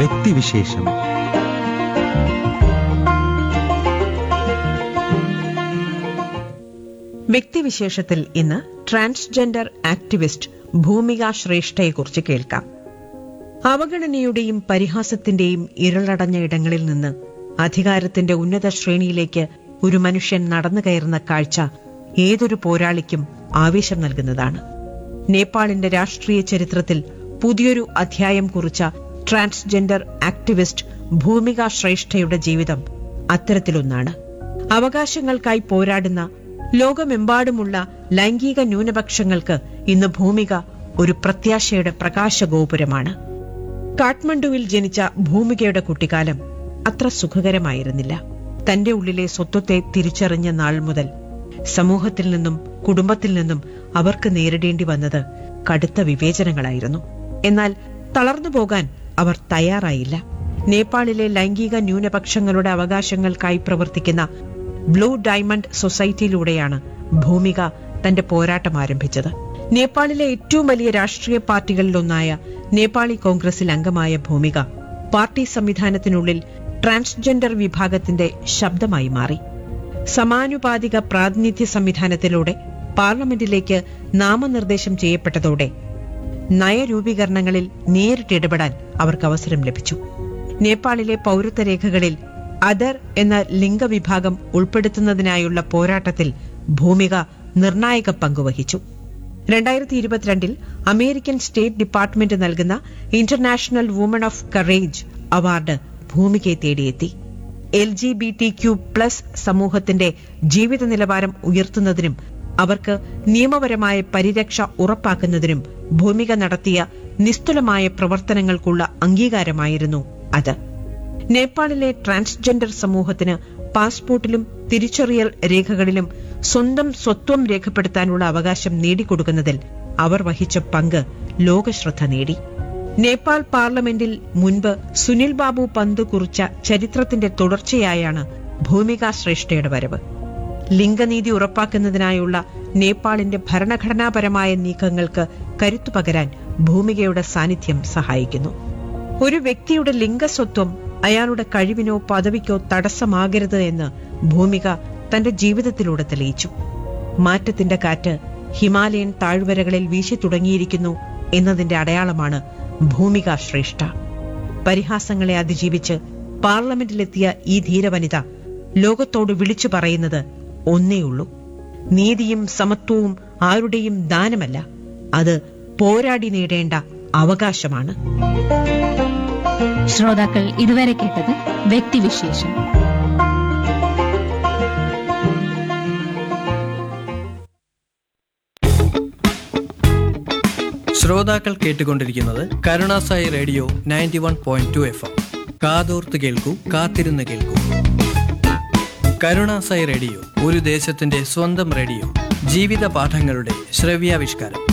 വ്യക്തിവിശേഷം വ്യക്തിവിശേഷത്തിൽ ഇന്ന് transgender activist ഭൂമിക ശ്രേഷ്ഠയെക്കുറിച്ച് കേൾക്കാം അവഗണനയുടെയും പരിഹാസത്തിന്റെയും ഇരുളടഞ്ഞ ഇടങ്ങളിൽ നിന്ന് അധികാരത്തിന്റെ ഉന്നത ശ്രേണിയിലേക്ക് ഒരു മനുഷ്യൻ നടന്നു കയറുന്ന കാഴ്ച ഏതൊരു പോരാളിക്കും ആവേശം നൽകുന്നതാണ് നേപ്പാളിന്റെ രാഷ്ട്രീയ ചരിത്രത്തിൽ പുതിയൊരു അധ്യായം കുറിച്ച ട്രാൻസ്ജെൻഡർ ആക്ടിവിസ്റ്റ് ഭൂമിക ശ്രേഷ്ഠയുടെ ജീവിതം അത്തരത്തിലൊന്നാണ് അവകാശങ്ങൾക്കായി പോരാടുന്ന ലോകമെമ്പാടുമുള്ള ലൈംഗിക ന്യൂനപക്ഷങ്ങൾക്ക് ഇന്ന് ഭൂമിക ഒരു പ്രത്യാശയുടെ പ്രകാശഗോപുരമാണ് കാഠ്മണ്ഡുവിൽ ജനിച്ച ഭൂമികയുടെ കുട്ടിക്കാലം അത്ര സുഖകരമായിരുന്നില്ല തന്റെ ഉള്ളിലെ സ്വത്വത്തെ തിരിച്ചറിഞ്ഞ നാൾ മുതൽ സമൂഹത്തിൽ നിന്നും കുടുംബത്തിൽ നിന്നും അവർക്ക് നേരിടേണ്ടി വന്നത് കടുത്ത വിവേചനങ്ങളായിരുന്നു എന്നാൽ തളർന്നു പോകാൻ അവർ തയ്യാറായില്ല നേപ്പാളിലെ ലൈംഗിക ന്യൂനപക്ഷങ്ങളുടെ അവകാശങ്ങൾക്കായി പ്രവർത്തിക്കുന്ന ബ്ലൂ ഡയമണ്ട് സൊസൈറ്റിയിലൂടെയാണ് ഭൂമിക തന്റെ പോരാട്ടം ആരംഭിച്ചത് നേപ്പാളിലെ ഏറ്റവും വലിയ രാഷ്ട്രീയ പാർട്ടികളിലൊന്നായ നേപ്പാളി കോൺഗ്രസിൽ അംഗമായ ഭൂമിക പാർട്ടി സംവിധാനത്തിനുള്ളിൽ ട്രാൻസ്ജെൻഡർ വിഭാഗത്തിന്റെ ശബ്ദമായി മാറി സമാനുപാതിക പ്രാതിനിധ്യ സംവിധാനത്തിലൂടെ പാർലമെന്റിലേക്ക് നാമനിർദ്ദേശം ചെയ്യപ്പെട്ടതോടെ നയരൂപീകരണങ്ങളിൽ നേരിട്ടിടപെടാൻ അവർക്ക് അവസരം ലഭിച്ചു നേപ്പാളിലെ പൌരത്വ രേഖകളിൽ അതർ എന്ന ലിംഗവിഭാഗം ഉൾപ്പെടുത്തുന്നതിനായുള്ള പോരാട്ടത്തിൽ ഭൂമിക നിർണായക പങ്കുവഹിച്ചു രണ്ടായിരത്തി ഇരുപത്തിരണ്ടിൽ അമേരിക്കൻ സ്റ്റേറ്റ് ഡിപ്പാർട്ട്മെന്റ് നൽകുന്ന International Woman of Courage Award ഭൂമികയെ തേടിയെത്തി L G B T Q plus സമൂഹത്തിന്റെ ജീവിത നിലവാരം ഉയർത്തുന്നതിനും അവർക്ക് നിയമപരമായ പരിരക്ഷ ഉറപ്പാക്കുന്നതിനും ഭൂമിക നടത്തിയ നിസ്തുലമായ പ്രവർത്തനങ്ങൾക്കുള്ള അംഗീകാരമായിരുന്നു അത് നേപ്പാളിലെ ട്രാൻസ്ജെൻഡർ സമൂഹത്തിന് പാസ്പോർട്ടിലും തിരിച്ചറിയൽ രേഖകളിലും സ്വന്തം സ്വത്വം രേഖപ്പെടുത്താനുള്ള അവകാശം നേടിക്കൊടുക്കുന്നതിൽ അവർ വഹിച്ച പങ്ക് ലോകശ്രദ്ധ നേടി നേപ്പാൾ പാർലമെന്റിൽ മുൻപ് സുനിൽ ബാബു പന്ത് കുറിച്ച ചരിത്രത്തിന്റെ തുടർച്ചയായാണ് ഭൂമിക ശ്രേഷ്ഠയുടെ വരവ് ലിംഗനീതി ഉറപ്പാക്കുന്നതിനായുള്ള നേപ്പാളിന്റെ ഭരണഘടനാപരമായ നീക്കങ്ങൾക്ക് കരുത്തു പകരാൻ ഭൂമികയുടെ സാന്നിധ്യം സഹായിക്കുന്നു ഒരു വ്യക്തിയുടെ ലിംഗസ്വത്വം അയാളുടെ കഴിവിനോ പദവിക്കോ തടസ്സമാകരുത് എന്ന് ഭൂമിക തന്റെ ജീവിതത്തിലൂടെ തെളിയിച്ചു മാറ്റത്തിന്റെ കാറ്റ് ഹിമാലയൻ താഴ്വരകളിൽ വീശി തുടങ്ങിയിരിക്കുന്നു എന്നതിന്റെ അടയാളമാണ് ഭൂമിക ശ്രേഷ്ഠ പരിഹാസങ്ങളെ അതിജീവിച്ച് പാർലമെന്റിലെത്തിയ ഈ ധീരവനിത ലോകത്തോട് വിളിച്ചു പറയുന്നത് ഒന്നേയുള്ളൂ നീതിയും സമത്വവും ആരുടെയും ദാനമല്ല അത് പോരാടി നേടേണ്ട അവകാശമാണ് ശ്രോതാക്കൾ ഇതുവരെ കേട്ടത് വ്യക്തിവിശേഷം ശ്രോതാക്കൾ കേട്ടുകൊണ്ടിരിക്കുന്നത് Karunasai radio ninety one point two F M കാതോർത്ത് കേൾക്കൂ കാത്തിരുന്ന് കേൾക്കൂ കരുണാസായി റേഡിയോ ഒരു ദേശത്തിന്റെ സ്വന്തം റേഡിയോ ജീവിത പാഠങ്ങളുടെ ശ്രവ്യാവിഷ്കാരം